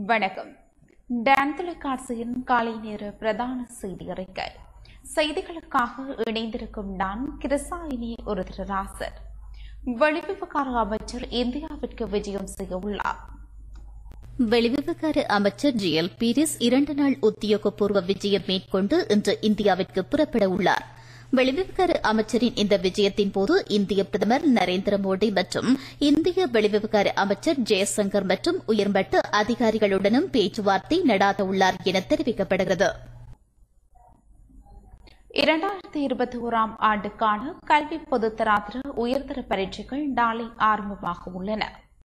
வணக்கம் டான் தொலைக்காட்சியின் காலை நேர பிரதான செய்தி அறிக்கை செய்திகளுக்காக இணைந்திருக்கும் நான் கிருசாயினி ஒரு திருராசர் வெளிவிவகார அமைச்சர் இந்தியாவிற்கு விஜயம் செய்ய உள்ளார் வெளிவிவகார அமைச்சர் ஜி எல் பீரிஸ் இரண்டு நாள் உத்தியோகபூர்வ விஜயம் மேற்கொண்டு இன்று இந்தியாவிற்கு புறப்பட உள்ளார் வெளிவிவகார அமைச்சரின் இந்த விஜயத்தின் போது இந்திய பிரதமர் நரேந்திர மோடி மற்றும் இந்திய வெளிவிவகார அமைச்சர் ஜெயசங்கர் மற்றும் உயர்மட்ட அதிகாரிகளுடனும் பேச்சுவார்த்தை நடாத்த உள்ளார் என தெரிவிக்கப்படுகிறது இரண்டாயிரத்தி இருபத்தி ஓராம் ஆண்டுக்கான கல்வி பொதுத்தராதர உயர்தர பரீட்சைகள் நாளை ஆரம்பமாக உள்ளன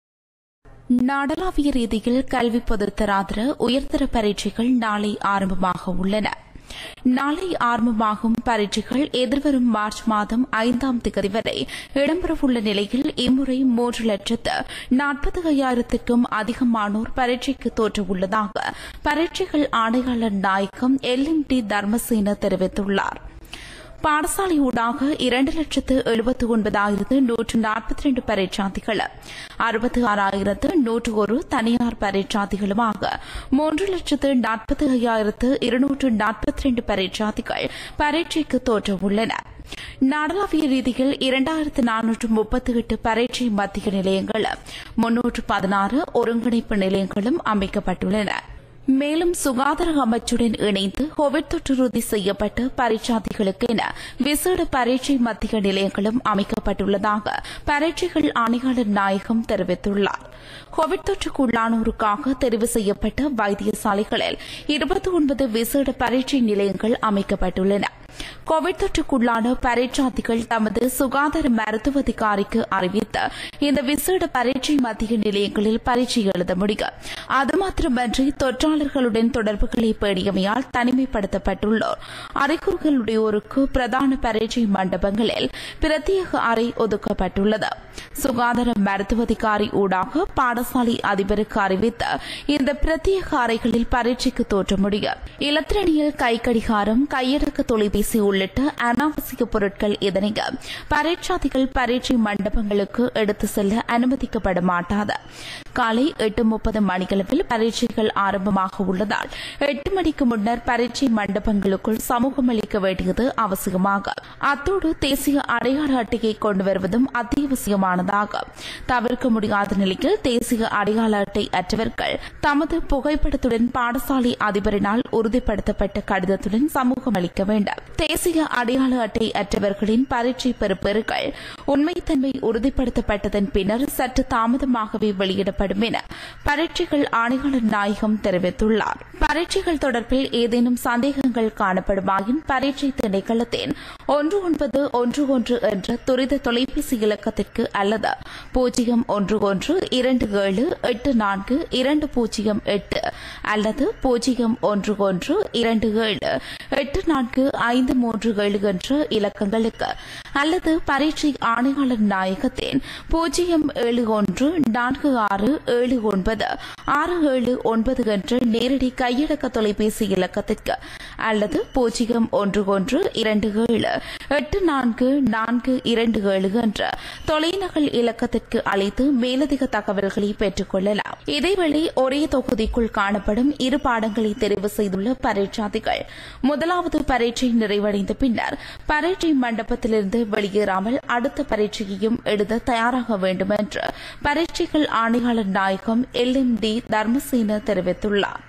நாடளாவிய ரீதியில் கல்வி பொதுத்தராதர உயர்தர பரீட்சைகள் நாளை ஆரம்பமாக உள்ளன நாளை ஆரம்பமாகும் பரீட்சைகள் எதிர்வரும் மார்ச் மாதம் ஐந்தாம் தேதி வரை இடம்பெறவுள்ள நிலையில் இம்முறை மூன்று லட்சத்து நாற்பது ஐயாயிரத்திற்கும் அதிகமானோர் பரீட்சைக்கு தோற்றவுள்ளதாக பரீட்சைகள் ஆணையாளர் நாயகம் எல் எம் டி தர்மசேன தெரிவித்துள்ளார் பாடசாலை ஊடாக இரண்டு லட்சத்து எழுபத்து ஒன்பதாயிரத்து நூற்று நாற்பத்தி ரெண்டு பரீட்சார்த்திகளும் அறுபத்தி ஆறாயிரத்து நூற்று ஒரு தனியார் பரீட்சார்த்திகளுமாக மூன்று லட்சத்து நாற்பத்தி ஐயாயிரத்து இருநூற்று நாற்பத்தி ரெண்டு பரீட்சார்த்திகள் பரீட்சைக்கு தோற்றவுள்ளனர் நாடளாவிய ரீதியில் இரண்டாயிரத்து நானூற்று முப்பத்தி எட்டு பரீட்சை மத்திய நிலையங்களும் முன்னூற்று பதினாறு ஒருங்கிணைப்பு நிலையங்களும் அமைக்கப்பட்டுள்ளன மேலும் சுகாதார அமைச்சுடன் இணைந்து கோவிட் தொற்று உறுதி செய்யப்பட்ட பரீட்சார்த்திகளுக்கு என விசேட பரீட்சை மத்திய நிலையங்களும் அமைக்கப்பட்டுள்ளதாக பரீட்சைகள் ஆணையாளர் நாயகம் தெரிவித்துள்ளார் கோவிட் தொற்றுக்குள்ளானோருக்காக தெரிவு செய்யப்பட்ட வைத்தியசாலைகளில் இருபத்தி ஒன்பது விசேட பரீட்சை நிலையங்கள் அமைக்கப்பட்டுள்ளன கோவிட் தொற்றுக்குள்ளான பரீட்சார்த்திகள் தமது சுகாதார மருத்துவ அதிகாரிக்கு அறிவித்து இந்த விசேட பரீட்சை மத்திய நிலையங்களில் பரீட்சை எழுத முடியும் அது மாத்திரமன்றி தொற்றாளர்களுடன் தொடர்புகளை பேணியமையால் தனிமைப்படுத்தப்பட்டுள்ளோர் அறிகுறிகளுடையோருக்கு பிரதான பரீட்சை மண்டபங்களில் பிரத்யேக அறை ஒதுக்கப்பட்டுள்ளது சுகாதார மருத்துவ அதிகாரி ஊடாக பாடசாலை அதிபருக்கு அறிவித்து இந்த பிரத்யேக அறைகளில் பரீட்சைக்கு தோற்ற முடியும் இலத்திரனியல் கை கடிகாரம் கையடக்க தொலைபேசி உள்ளிட்ட அனாவசிய பொருட்கள் இதனையும் பரீட்சார்த்திகள் பரீட்சை மண்டபங்களுக்கு எடுத்து செல்ல அனுமதிக்கப்பட மாட்டாது காலை எட்டு முப்பது மணியளவில் பரீட்சைகள் ஆரம்பமாக உள்ளதால் எட்டு மணிக்கு முன்னர் பரீட்சை மண்டபங்களுக்குள் சமூகம் அளிக்க வேண்டியது அவசியமாகும் அத்தோடு தேசிய அடையாள அட்டையை கொண்டு வருவதும் அத்தியாவசியமானதாகும் தவிர்க்க முடியாத நிலையில் தேசிய அடையாள அட்டை அற்றவர்கள் தமது புகைப்படத்துடன் பாடசாலை அதிபரினால் உறுதிப்படுத்தப்பட்ட கடிதத்துடன் சமூகம் அளிக்க வேண்டும் தேசிய அடையாள அட்டை அற்றவர்களின் பரீட்சை பெறுபேறுகள் உண்மைத்தன்மை உறுதிப்படுத்தப்பட்டதன் பின்னர் சற்று தாமதமாகவே வெளியிடப்படும் என பரீட்சைகள் ஆணையாளர் நாயகம் தெரிவித்துள்ளார் பரீட்சைகள் தொடர்பில் ஏதேனும் சந்தேகங்கள் காணப்படுமாயின் பரீட்சை திணைக்களத்தின் ஒன்று ஒன்பது ஒன்று ஒன்று என்ற துரித தொலைபேசி இலக்கத்திற்கு அல்லது பூஜ்ஜியம் ஒன்று ஒன்று இரண்டு ஏழு எட்டு நான்கு இரண்டு பூஜ்ஜியம் எட்டு அல்லது பூஜ்ஜியம் ஒன்று ஒன்று இரண்டு ஏழு எட்டு நான்கு ஐந்து மூன்று ஏழு என்ற இலக்கங்களுக்கு அல்லது பரீட்சை ஆணையாளர் நாயகத்தின் பூஜ்ஜியம் ஏழு ஒன்று நான்கு ஆறு ஏழு ஒன்பது ஆறு ஏழு ஒன்பது என்ற நேரடி கையடக்க தொலைபேசி இலக்கத்திற்கு அல்லது பூஜ்ஜியம் ஒன்று ஒன்று இரண்டு ஏழு எட்டு நான்கு நான்கு இரண்டு ஏழு என்ற தொலைநகல் இலக்கத்திற்கு அழைத்து மேலதிக தகவல்களை பெற்றுக் கொள்ளலாம் இதேவேளை ஒரே தொகுதிக்குள் காணப்படும் இரு பாடங்களை தெரிவு செய்துள்ள பரீட்சார்த்திகள் முதலாவது பரீட்சை நிறைவடைந்த பின்னர் பரீட்சை மண்டபத்திலிருந்து வெளியேறாமல் அடுத்த பரீட்சையையும் எழுத தயாராக வேண்டும் என்று பரீட்சைகள் ஆணையாளர் நாயகம் எல் எம் டி தர்மசேன தெரிவித்துள்ளார்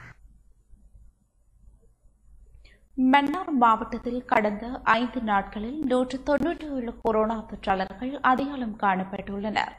மன்னார் மாவட்டத்தில் கடந்த ஐந்து நாட்களில் நூற்று தொன்னூற்றி ஏழு கொரோனா தொற்றாளர்கள் அடையாளம் காணப்பட்டுள்ளனர்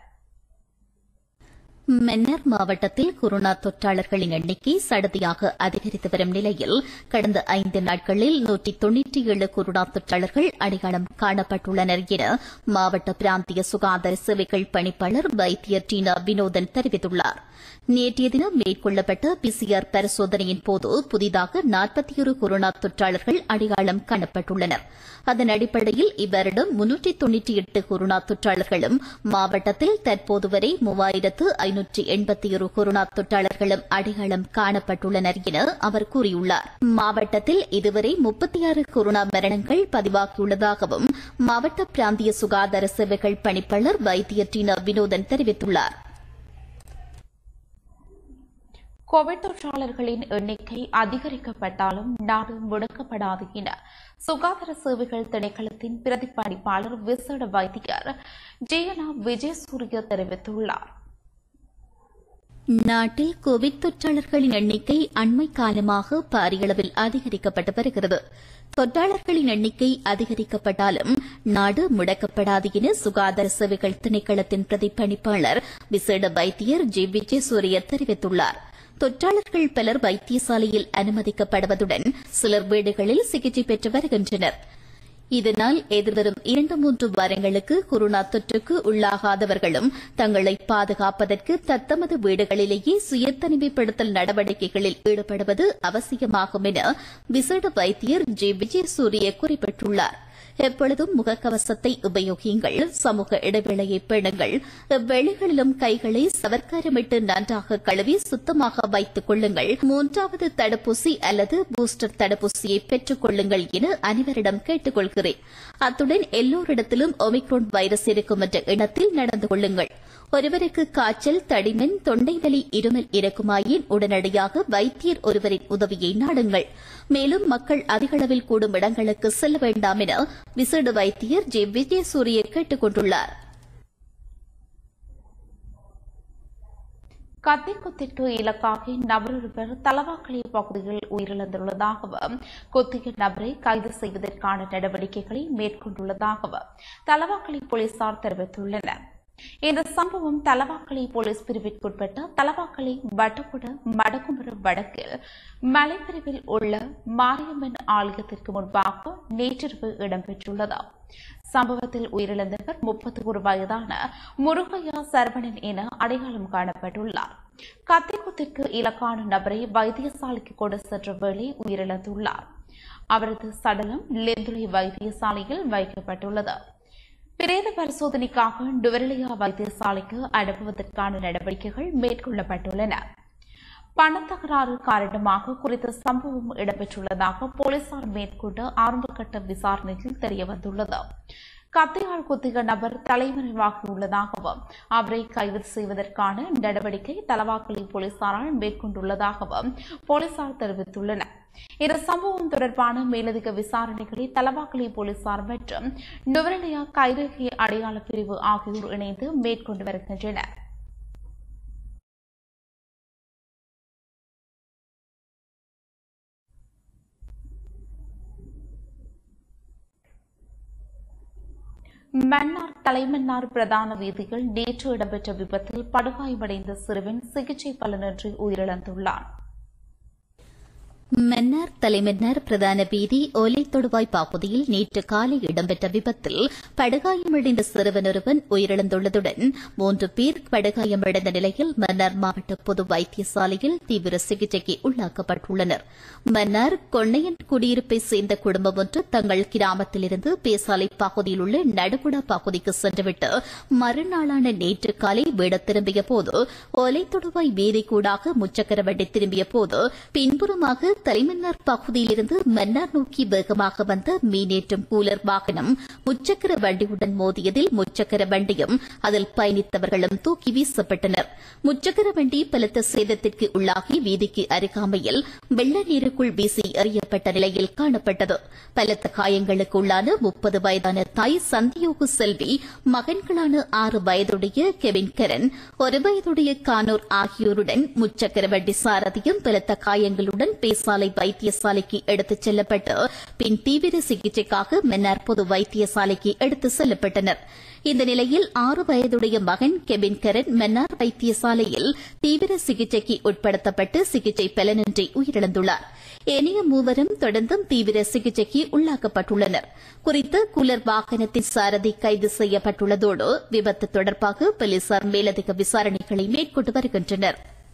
மன்னார் மாவட்டத்தில் கொரோனா தொற்றாளர்களின் எண்ணிக்கை சடதியாக அதிகரித்து வரும் நிலையில் கடந்த ஐந்து நாட்களில் நூற்றி தொன்னூற்றி ஏழு கொரோனா தொற்றாளர்கள் அடையாளம் காணப்பட்டுள்ளனர் என மாவட்ட பிராந்திய சுகாதார சேவைகள் பணிப்பாளர் வைத்தியர் டீனா வினோதன் தெரிவித்துள்ளார் நேற்றைய தினம் மேற்கொள்ளப்பட்ட பிசிஆர் பரிசோதனையின் போது புதிதாக நாற்பத்தி ஒரு கொரோனா தொற்றாளர்கள் அடையாளம் காணப்பட்டுள்ளனர் அதன் அடிப்படையில் இவ்வருடம் முன்னூற்றி தொன்னூற்றி எட்டு கொரோனா தொற்றாளர்களும் மாவட்டத்தில் தற்போது வரை மூவாயிரத்து ஐநூற்றி எண்பத்தி ஒரு கொரோனா தொற்றாளர்களும் அடையாளம் காணப்பட்டுள்ளனர் என அவர் கூறியுள்ளார் மாவட்டத்தில் இதுவரை முப்பத்தி ஆறு கொரோனா மரணங்கள் பதிவாகியுள்ளதாகவும் மாவட்ட பிராந்திய சுகாதார சேவைகள் பணிப்பாளர் வைத்தியர் டீனா வினோதன் தெரிவித்துள்ளார் கோவிட் தொற்றாளர்களின் எண்ணிக்கை அதிகரிக்கப்பட்டாலும் நாடு முடக்கப்படாது என சுகாதார சேவைகள் திணைக்களத்தின் பிரதிபலிப்பாளர் விசேட வைத்தியர் ஜெயனா விஜயசூரிய தெரிவித்துள்ளார் நாட்டில் கோவிட் தொற்றாளர்களின் எண்ணிக்கை அண்மை காலமாக பாரியளவில் அதிகரிக்கப்பட்டு வருகிறது தொற்றாளர்களின் எண்ணிக்கை அதிகரிக்கப்பட்டாலும் நாடு முடக்கப்படாது என சுகாதார சேவைகள் திணைக்களத்தின் பிரதிபலிப்பாளர் விசேட வைத்தியர் ஜி விஜயசூரிய தெரிவித்துள்ளார் தொற்றாளர்கள் பலர் வைத்தியசாலையில் அனுமதிக்கப்படுவதுடன் சிலர் வீடுகளில் சிகிச்சை பெற்று வருகின்றனர் இதனால் எதிர்வரும் இரண்டு மூன்று வாரங்களுக்கு கொரோனா தொற்றுக்கு உள்ளாகாதவர்களும் தங்களை பாதுகாப்பதற்கு தத்தமது வீடுகளிலேயே சுய தனிமைப்படுத்தல் நடவடிக்கைகளில் ஈடுபடுவது அவசியமாகும் என விசேட வைத்தியர் ஜி விஜயசூரிய குறிப்பிட்டுள்ளார் எப்பொழுதும் முகக்கவசத்தை உபயோகியுங்கள் சமூக இடைவேளையை பேணுங்கள் வெளிகளிலும் கைகளை சவர்க்காரமிட்டு நன்றாக கழுவி சுத்தமாக வைத்துக் கொள்ளுங்கள் மூன்றாவது தடுப்பூசி அல்லது பூஸ்டர் தடுப்பூசியை பெற்றுக் கொள்ளுங்கள் என அனைவரிடம் கேட்டுக் கொள்கிறேன் அத்துடன் எல்லோரிடத்திலும் ஒமிக்ரோன் வைரஸ் இருக்கும் என்ற எண்ணத்தில் நடந்து கொள்ளுங்கள் ஒருவருக்கு காய்ச்சல் தடிமன் தொண்டை வலி இருமல் இருக்குமாயின் உடனடியாக வைத்தியர் ஒருவரின் உதவியை நாடுங்கள் மேலும் மக்கள் அதிகளவில் கூடும் இடங்களுக்கு செல்ல வேண்டாம் என விசேட வைத்தியர் ஜே விஜயசூரிய கேட்டுக் கொண்டுள்ளார் கத்திக்குத்திற்கு இலக்காகி நபரொருவர் தலவாக்கலை பகுதியில் உயிரிழந்துள்ளதாகவும் குத்திய நபரை கைது செய்வதற்கான நடவடிக்கைகளை மேற்கொண்டுள்ளதாகவும் தலவாக்கலை போலீசார் தெரிவித்துள்ளனர் இந்த சம்பவம் தலவாக்கலை போலீஸ் பிரிவிற்குட்பட்ட தலவாக்கலை வட்டப்புட மடக்குமர வடக்கில் மலைப்பிரிவில் உள்ள மாரியம்மன் ஆலயத்திற்கு முன்பாக நேற்றிரவு இடம்பெற்றுள்ளது சம்பவத்தில் உயிரிழந்தவர் முப்பத்தி ஒரு வயதான முருகையா சரவணன் என அடையாளம் காணப்பட்டுள்ளார் கத்திக்குத்திற்கு இலக்கான நபரை வைத்தியசாலைக்கு கொண்டு சென்ற வேளை உயிரிழந்துள்ளார் அவரது சடலம் லெந்துளை வைத்தியசாலையில் வைக்கப்பட்டுள்ளது பிரேத பரிசோதனைக்காக டுவரலியா வைத்தியசாலைக்கு அனுப்புவதற்கான நடவடிக்கைகள் மேற்கொள்ளப்பட்டுள்ளன பணத்தகராறு காரணமாக குறித்த சம்பவம் இடம்பெற்றுள்ளதாக போலீசார் மேற்கொண்ட ஆரம்பகட்ட விசாரணையில் தெரியவந்துள்ளது கத்தியால் குத்திய நபர் தலைமறைவாகியுள்ளதாகவும் அவரை கைது செய்வதற்கான நடவடிக்கை தலவாக்கலை போலீசாரால் மேற்கொண்டுள்ளதாகவும் போலீசார் தெரிவித்துள்ளனர் இந்த சம்பவம் தொடர்பான மேலதிக விசாரணைகளை தலவாக்கலை போலீசார் மற்றும் நுவரலியா கைரேகை அடையாள பிரிவு ஆகியோர் இணைந்து மேற்கொண்டு வருகின்றனர் மன்னார் தலைமன்னார் பிரதான வீதியில் நேற்று இடம்பெற்ற விபத்தில் படுகாயமடைந்த சிறுவன் சிகிச்சை பலனின்றி உயிரிழந்துள்ளான் மன்னார் தலைமன்னார் பிரதான வீதி ஒலை தொடுவாய் பகுதியில் நேற்று காலை இடம்பெற்ற விபத்தில் படுகாயமடைந்த சிறுவன் ஒருவன் உயிரிழந்துள்ளதுடன் மூன்று பேர் படுகாயமடைந்த நிலையில் மன்னார் மாவட்ட பொது வைத்தியசாலையில் தீவிர சிகிச்சைக்கு உள்ளாக்கப்பட்டுள்ளனர் மன்னார் கொன்னையன் குடியிருப்பை சேர்ந்த குடும்பம் ஒன்று தங்கள் கிராமத்திலிருந்து பேசாலை பகுதியில் உள்ள நடுகுடா பகுதிக்கு சென்றுவிட்டு மறுநாளான நேற்று காலை வீடு திரும்பிய போது ஒலை தொடுவாய் வீதி கூடாக முச்சக்கர வண்டி திரும்பிய போது பின்புறமாக தலைமன்னார் பகுதியிலிருந்து மன்னார் நோக்கி வேகமாக வந்த மீனேற்றும் கூலர் வாகனம் முச்சக்கர வண்டியுடன் மோதியதில் முச்சக்கர வண்டியும் அதில் பயணித்தவர்களும் தூக்கி வீசப்பட்டனர் முச்சக்கர வண்டி பலத்த சேதத்திற்கு உள்ளாகி வீதிக்கு அருகாமையில் வெள்ள நீருக்குள் வீசி எறியப்பட்ட நிலையில் காணப்பட்டது பலத்த காயங்களுக்கு உள்ளான முப்பது வயதான தாய் சந்தியோகு செல்வி மகன்களான ஆறு வயதுடைய கெவின் கரன் ஒரு வயதுடைய கானூர் ஆகியோருடன் முச்சக்கர வண்டி சாரதியும் பலத்த காயங்களுடன் பேசாலை வைத்தியசாலைக்கு எடுத்துச் செல்லப்பட்டு பின் தீவிர சிகிச்சைக்காக மன்னார் பொது வைத்தியசாலைக்கு எடுத்துச் செல்லப்பட்டனர் இந்த நிலையில் ஆறு வயதுடைய மகன் கெபின் கரன் மன்னார் வைத்தியசாலையில் தீவிர சிகிச்சைக்கு உட்படுத்தப்பட்டு சிகிச்சை பலனின்றி உயிரிழந்துள்ளார் ஏனைய மூவரும் தொடர்ந்தும் தீவிர சிகிச்சைக்கு உள்ளாக்கப்பட்டுள்ளனர் குறித்த குலர் வாகனத்தின் சாரதி கைது செய்யப்பட்டுள்ளதோடு விபத்து தொடர்பாக போலீசார் மேலதிக விசாரணைகளை மேற்கொண்டு வருகின்றனர்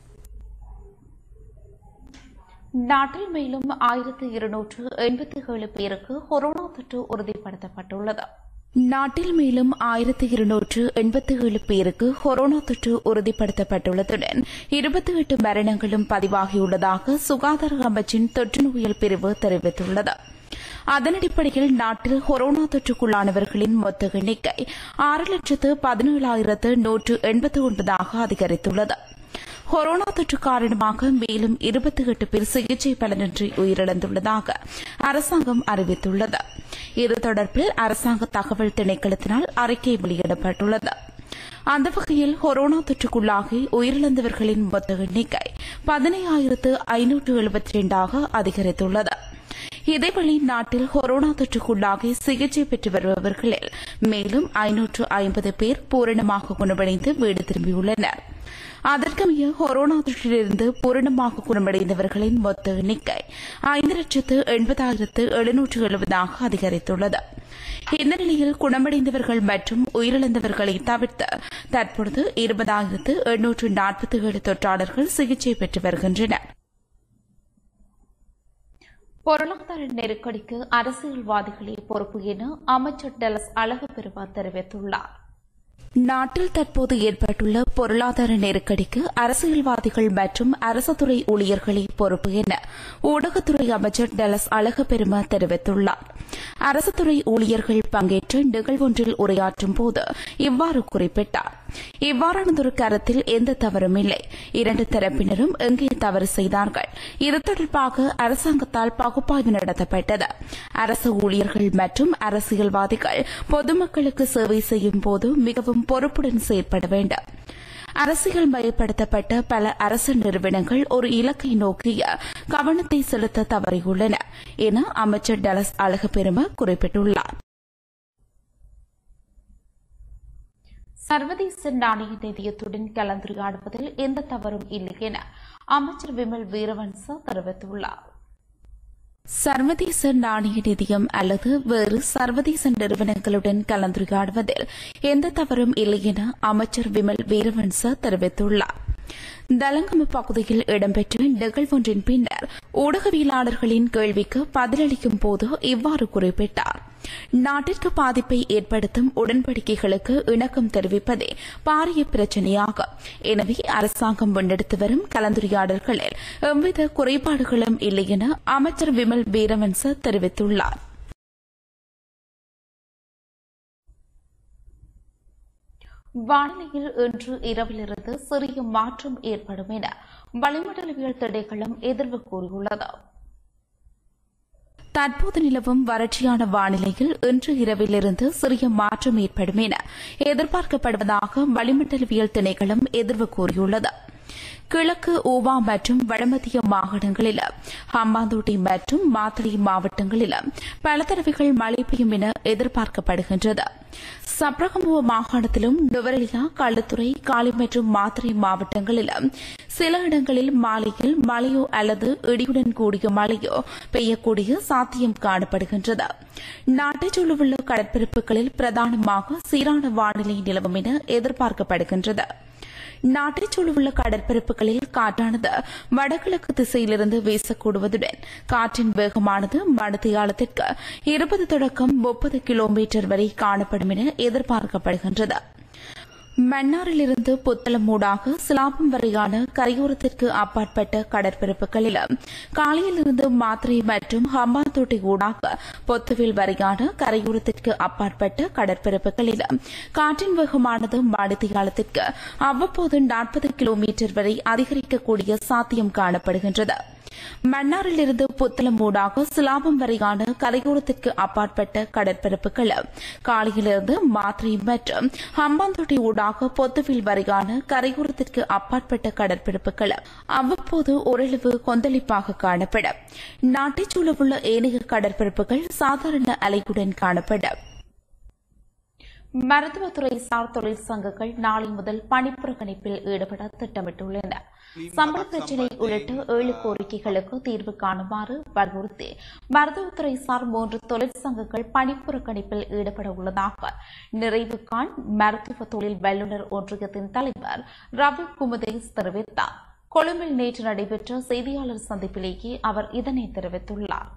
நாட்டில் மேலும் ஆயிரத்து இருநூற்று எண்பத்தி ஏழு பேருக்கு கொரோனா தொற்று உறுதிப்படுத்தப்பட்டுள்ளது நாட்டில் மேலும் ஆயிரத்து இருநூற்று எண்பத்தி ஏழு பேருக்கு கொரோனா தொற்று உறுதிப்படுத்தப்பட்டுள்ளதுடன் இருபத்தி எட்டு மரணங்களும் பதிவாகியுள்ளதாக சுகாதார அமைச்சின் தொற்று நோயல் பிரிவு தெரிவித்துள்ளது அதன் அடிப்படையில் நாட்டில் கொரோனா தொற்றுக்குள்ளானவர்களின் மொத்த எண்ணிக்கை ஆறு லட்சத்து பதினேழாயிரத்து நூற்று எண்பத்தி ஒன்பதாக அதிகரித்துள்ளது கொரோனா தொற்று காரணமாக மேலும் இருபத்தி எட்டு பேர் சிகிச்சை பலனின்றி உயிரிழந்துள்ளதாக அரசாங்கம் அறிவித்துள்ளது இது தொடர்பில் அரசாங்க தகவல் திணைக்களத்தினால் அறிக்கை வெளியிடப்பட்டுள்ளது அந்த வகையில் கொரோனா தொற்றுக்குள்ளாகி உயிரிழந்தவர்களின் மொத்த எண்ணிக்கை பதினையாயிரத்து ஐநூற்று எழுபத்தி இரண்டாக அதிகரித்துள்ளது இதேவேளை நாட்டில் கொரோனா தொற்றுக்குள்ளாகி சிகிச்சை பெற்று வருபவர்களில் மேலும் ஐநூற்று ஐம்பது பேர் பூரணமாக குணமடைந்து வீடு திரும்பியுள்ளனர் அதற்கமைய கொரோனா தொற்றிலிருந்து பூரணமாக குணமடைந்தவர்களின் மொத்த எண்ணிக்கை ஐந்து லட்சத்து எண்பதாயிரத்து எழுநூற்று எழுபதாக அதிகரித்துள்ளது இந்த நிலையில் குணமடைந்தவர்கள் மற்றும் உயிரிழந்தவர்களை தவிர்த்து தற்பொழுது இருபதாயிரத்து எண்ணூற்று நாற்பத்தி ஏழு தொற்றாளர்கள் சிகிச்சை பெற்று வருகின்றனர் பொருளாதார நெருக்கடிக்கு அரசியல்வாதிகளே பொறுப்பு என அமைச்சர் டெலஸ் அழகுபெருமா தெரிவித்துள்ளார் நாட்டில் தற்போது ஏற்பட்டுள்ள பொருளாதார நெருக்கடிக்கு அரசியல்வாதிகள் மற்றும் அரசு துறை ஊழியர்களே பொறுப்பு என ஊடகத்துறை அமைச்சர் டெலஸ் அழகப்பெரும தெரிவித்துள்ளார் அரசு துறை ஊழியர்கள் பங்கேற்ற நிகழ்வொன்றில் உரையாற்றும் போது இவ்வாறு குறிப்பிட்டார் இவ்வாறானதொரு கருத்தில் எந்த தவறும் இல்லை இரண்டு தரப்பினரும் எங்கே தவறு செய்தார்கள் இது தொடர்பாக அரசாங்கத்தால் பகுப்பாய்வு நடத்தப்பட்டது அரசு ஊழியர்கள் மற்றும் அரசியல்வாதிகள் பொதுமக்களுக்கு சேவை செய்யும் போது மிகவும் பொறுப்புடன் செயற்பட வேண்டும் அரசியல் மயப்படுத்தப்பட்ட பல அரசு நிறுவனங்கள் ஒரு இலக்கை நோக்கிய கவனத்தை செலுத்த தவறியுள்ளன என அமைச்சர் டலஸ் அழகுபெரும குறிப்பிட்டுள்ளார் சர்வதேச நாணய நிதியத்துடன் கலந்துரையாடுவதில் எந்த தவறும் இல்லை என அமைச்சர் விமல் வீரவன்ச தெரிவித்துள்ளார் சர்வதேச நாணய நிதியம் அல்லது வேறு சர்வதேச நிறுவனங்களுடன் கலந்துரையாடுவதில் எந்த தவறும் இல்லை என அமைச்சர் விமல் வீரவன்ச தெரிவித்துள்ளார் தலங்கம பகுதியில் இடம்பெற்ற நிகழ்வொன்றின் பின்னர் ஊடகவியலாளர்களின் கேள்விக்கு பதிலளிக்கும் போது இவ்வாறு குறிப்பிட்டார் நாட்டிற்கு பாதிப்பை ஏற்படுத்தும் உடன்படிக்கைகளுக்கு இணக்கம் தெரிவிப்பதே பாரிய பிரச்சினையாகும் எனவே அரசாங்கம் முன்னெடுத்து வரும் கலந்துரையாடல்களில் எவ்வித குறைபாடுகளும் இல்லை என அமைச்சர் விமல் வீரவன்ச தெரிவித்துள்ளார் வானிலையில் இன்று இரவிலிருந்து சிறிய மாற்றம் ஏற்படும் என வளிமண்டலவியல் திணைக்களம் எதிர்வு கூறியுள்ளது தற்போது நிலவும் வறட்சியான வானிலையில் இன்று இரவிலிருந்து சிறிய மாற்றம் ஏற்படும் என எதிர்பார்க்கப்படுவதாக வளிமண்டலவியல் திணைக்களம் எதிர்வு கூறியுள்ளது கிழக்கு ஊவா மற்றும் வடமத்திய மாகாணங்களிலும் ஹம்பாந்தோட்டை மற்றும் மாத்தளை மாவட்டங்களிலும் பல தடவைகள் மழை பெய்யும் என எதிர்பார்க்கப்படுகின்றது சப்ரகமுவ மாகாணத்திலும் நுவரெலியா களுத்துறை காலி மற்றும் மாத்திரை மாவட்டங்களிலும் சில இடங்களில் மாலையில் மழையோ அல்லது இடியுடன் கூடிய மழையோ பெய்யக்கூடிய சாத்தியம் காணப்படுகின்றது நாட்டைச் சூழவுள்ள கடற்பரப்புகளில் பிரதானமாக சீரான வானிலை நிலவும் என எதிர்பார்க்கப்படுகின்றது நாட்டைச் சூழவுள்ள கடற்பரப்புகளில் காற்றானது வடகிழக்கு திசையிலிருந்து வீசக்கூடுவதுடன் காற்றின் வேகமானது மணித்தியாலத்திற்கு இருபது தொடக்கம் முப்பது கிலோமீட்டர் வரை காணப்படும் என எதிர்பார்க்கப்படுகின்றது மன்னாரிலிருந்து புத்தளமூடாக சிலாபம் வரையான கரையோரத்திற்கு அப்பாற்பட்ட கடற்பரப்புகளிலும் காலையிலிருந்து மாத்திரை மற்றும் ஹம்பாந்தோட்டை ஊடாக பொத்துவில் வரையான கரையோரத்திற்கு அப்பாற்பட்ட கடற்பரப்புகளிலும் காற்றின் வேகமானது மணித்தியாலத்திற்கு அவ்வப்போது நாற்பது கிலோமீட்டர் வரை அதிகரிக்கக்கூடிய சாத்தியம் காணப்படுகின்றது மன்னாரிலிருந்து புத்தளம் ஊடாக சிலாபம் வரையான கரையோரத்திற்கு அப்பாற்பட்ட கடற்பரப்புகள் காலையிலிருந்து மாத்திரை மற்றும் ஹம்பாந்தோட்டை ஊடாக பொத்துவில் வரையான கரையோரத்திற்கு அப்பாற்பட்ட கடற்பரப்புகள் அவ்வப்போது ஓரளவு கொந்தளிப்பாக காணப்படும் நாட்டைச் சூழவுள்ள ஏனைய கடற்பரப்புகள் சாதாரண அலையுடன் காணப்படும் மருத்துவத்துறை சார் தொழிற்சங்கங்கள் நாளை முதல் பணிப்புறக்கணிப்பில் ஈடுபட திட்டமிட்டுள்ளன சம்பள பிரச்சினை உள்ளிட்ட ஏழு கோரிக்கைகளுக்கு தீர்வு காணுமாறு வலியுறுத்தி மருத்துவத்துறை சார் மூன்று தொழிற்சங்கங்கள் பணிப்புறக்கணிப்பில் ஈடுபட உள்ளதாக நிறைவு கான் மருத்துவ தொழில் வல்லுநர் ஒன்றியத்தின் தலைவர் ரவி குமுதேஸ் தெரிவித்தார் கொழும்பில் நேற்று நடைபெற்ற செய்தியாளர் சந்திப்பிலேயே அவர் இதனை தெரிவித்துள்ளார்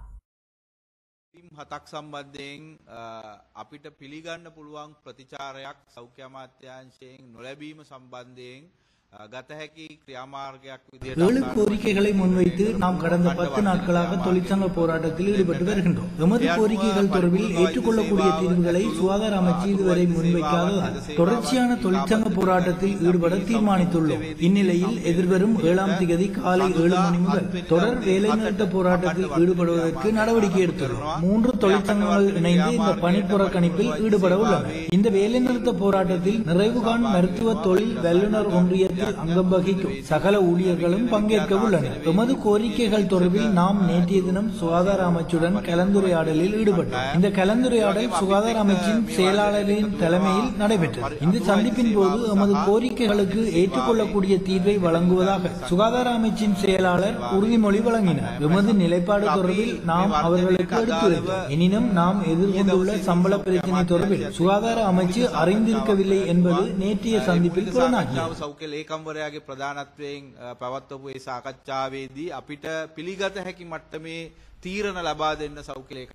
ම් හතක් සම්බන්ධයෙන් අ, අපිට පිළිගන්න පුළුවන් ප්‍රතිචාරයක් සෞඛ්‍ය අමාත්‍යංශයෙන් නොලැබීම සම්බන්ධයෙන් අ, ගත හැකි ක්‍රියාමාර්ගයක් විදිහට ஏழு අප கோரிக்கைகளை முன்வைத்து நாம் கடந்த பத்து நாட்களாக தொழிற்சங்க போராட்டத்தில் ஈடுபட்டு வருகின்றோம் எமது கோரிக்கைகள் தொடர்பில் ஏற்றுக்கொள்ளக்கூடிய தீர்வுகளை சுகாதார அமைச்சு இதுவரை முன்வைக்காததால் தொடர்ச்சியான தொழிற்சங்க போராட்டத்தில் ஈடுபட தீர்மானித்துள்ளோம் இந்நிலையில் எதிர்வரும் ஏழாம் திகதி காலை ஏழு மணி முதல் தொடர் வேலைநிறுத்த போராட்டத்தில் ஈடுபடுவதற்கு நடவடிக்கை எடுத்துள்ளோம் மூன்று தொழிற்சங்கங்கள் இணைந்து இந்த பணி புறக்கணிப்பில் ஈடுபட உள்ளன இந்த வேலைநிறுத்த போராட்டத்தில் நிறைவு காண் மருத்துவ தொழில் வல்லுநர் ஒன்றியத்தில் அங்கம் வகிக்கும் சகல ஊழியர்களும் பங்கேற்க உள்ளனர் எமது கோரிக்கைகள் தொடர்பில் நாம் நேற்றைய தினம் சுகாதார அமைச்சுடன் கலந்துரையாடலில் ஈடுபட்டோம் இந்த கலந்துரையாடல் சுகாதார அமைச்சின் செயலாளரின் தலைமையில் நடைபெற்றது இந்த சந்திப்பின் போது எமது கோரிக்கைகளுக்கு ஏற்றுக்கொள்ளக்கூடிய தீர்வை வழங்குவதாக சுகாதார அமைச்சின் செயலாளர் உறுதிமொழி வழங்கினார் எமது நிலைப்பாடு தொடர்பில் நாம் அவர்களுக்கு எடுத்துரைத்தோம் எனினும் நாம் எதிர்கொண்டுள்ள சம்பள பிரச்சினை தொடர்பில் சுகாதார அமைச்சு அறிந்திருக்கவில்லை என்பது நேற்றைய சந்திப்பில் புலனாகியது සාකච්ඡාව සෞඛ්‍ය ලේකම්වරයාගේ ප්‍රධානත්වයෙන් අ, පැවත්වපු ඒ සාකච්ඡාවේදී අපිට පිළිගත හැකි මට්ටමේ තීරණ ලබා දෙන්න සෞඛ්‍ය ලේකම්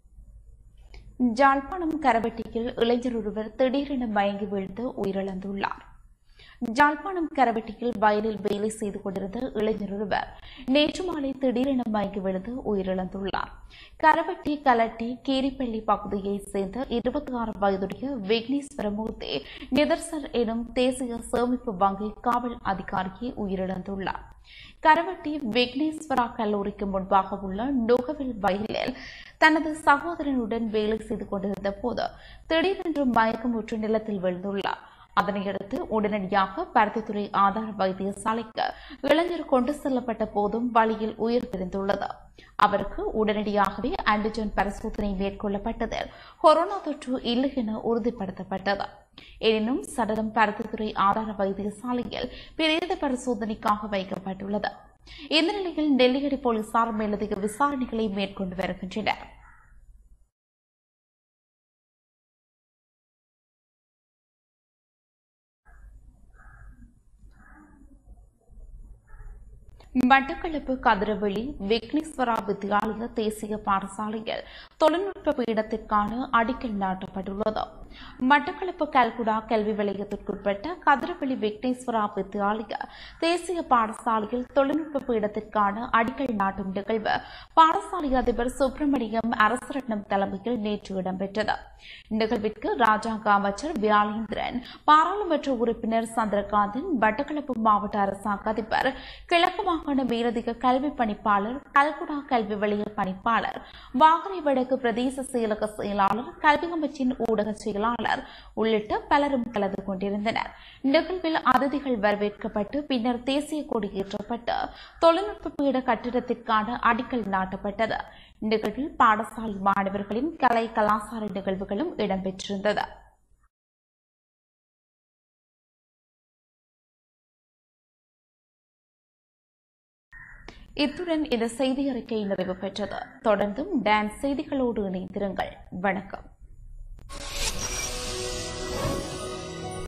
ஜாழ்ப்பாணம் கரவெட்டியில் இளைஞர் ஒருவர் திடீரென மயங்கி வீழ்ந்து உயிரிழந்துள்ளார் ஜாழ்ப்பாணம் கரவெட்டியில் வயலில் வேலை செய்து கொண்டிருந்த இளைஞர் ஒருவர் நேற்று மாலை திடீரென மயங்கி விழுந்து உயிரிழந்துள்ளார் கரவெட்டி கலட்டி கீரிப்பள்ளி பகுதியைச் சேர்ந்த இருபத்தி ஆறு வயதுடைய விக்னேஸ்வரமூர்த்தி நிதர்சர் எனும் தேசிய சேமிப்பு வங்கி காவல் அதிகாரியை உயிரிழந்துள்ளார் கரவட்டி விக்னேஸ்வரா கல்லூரிக்கு முன்பாக உள்ள நுகவில் வயலில் தனது சகோதரனுடன் வேலை செய்து கொண்டிருந்த போது திடீரென்று மயக்கமுற்று நிலத்தில் விழுந்துள்ளார் அதனையடுத்து உடனடியாக பருத்தித்துறை ஆதார வைத்தியசாலைக்கு இளைஞர் கொண்டு செல்லப்பட்ட போதும் வழியில் உயிர் பிரிந்துள்ளது அவருக்கு உடனடியாகவே ஆன்டிஜென் பரிசோதனை மேற்கொள்ளப்பட்டதில் கொரோனா தொற்று இல்லை என உறுதிப்படுத்தப்பட்டது எனினும் சடலம் பருத்தித்துறை ஆதார வைத்தியசாலையில் பிரேத பரிசோதனைக்காக வைக்கப்பட்டுள்ளது இந்த நிலையில் நெல்லியடி போலீசார் மேலதிக விசாரணைகளை மேற்கொண்டு வருகின்றனர் மட்டக்களப்பு கதிரவெளி விக்னேஸ்வரா வித்யாலய தேசிய பாடசாலையில் தொழில்நுட்ப பீடத்திற்கான அடிக்கல் நாட்டப்பட்டுள்ளது மட்டக்களப்பு கல்குடா கல்வி வலயத்திற்குட்பட்ட கதிரவெளி விக்னேஸ்வரா வித்யாலய தேசிய பாடசாலையில் தொழில்நுட்ப பீடத்திற்கான அடிக்கல் நாட்டும் நிகழ்வு பாடசாலை அதிபர் சுப்பிரமணியம் அரசரட்னம் தலைமையில் நேற்று இடம்பெற்றது நிகழ்விற்கு ராஜாங்க அமைச்சர் வியாளேந்திரன் பாராளுமன்ற உறுப்பினர் சந்திரகாந்தன் மட்டக்களப்பு மாவட்ட அரசாங்க அதிபர் கிழக்கு மாகாண மேலதிக கல்வி பணிப்பாளர் கல்குடா கல்வி வலய பணிப்பாளர் வாகரை வடக்கு பிரதேச செயலக செயலாளர் கல்வி அமைச்சின் ஊடக செயலாளர் உள்ளிட்ட பலரும் கலந்து கொண்டிருந்தனர் நிகழ்வில் அதிதிகள் வரவேற்கப்பட்டு பின்னர் தேசிய கொடி ஏற்றப்பட்டு தொழில்நுட்ப பீட கட்டிடத்திற்கான அடிக்கல் நாட்டப்பட்டது நிகழ்வில் பாடசாலை மாணவர்களின் கலை கலாசார நிகழ்வுகளும் இடம்பெற்றிருந்தது இத்துடன் இந்த செய்தி அறிக்கை நிறைவு பெற்றது தொடர்ந்தும் டான்ஸ் செய்திகளோடு இணைந்திருங்கள் வணக்கம்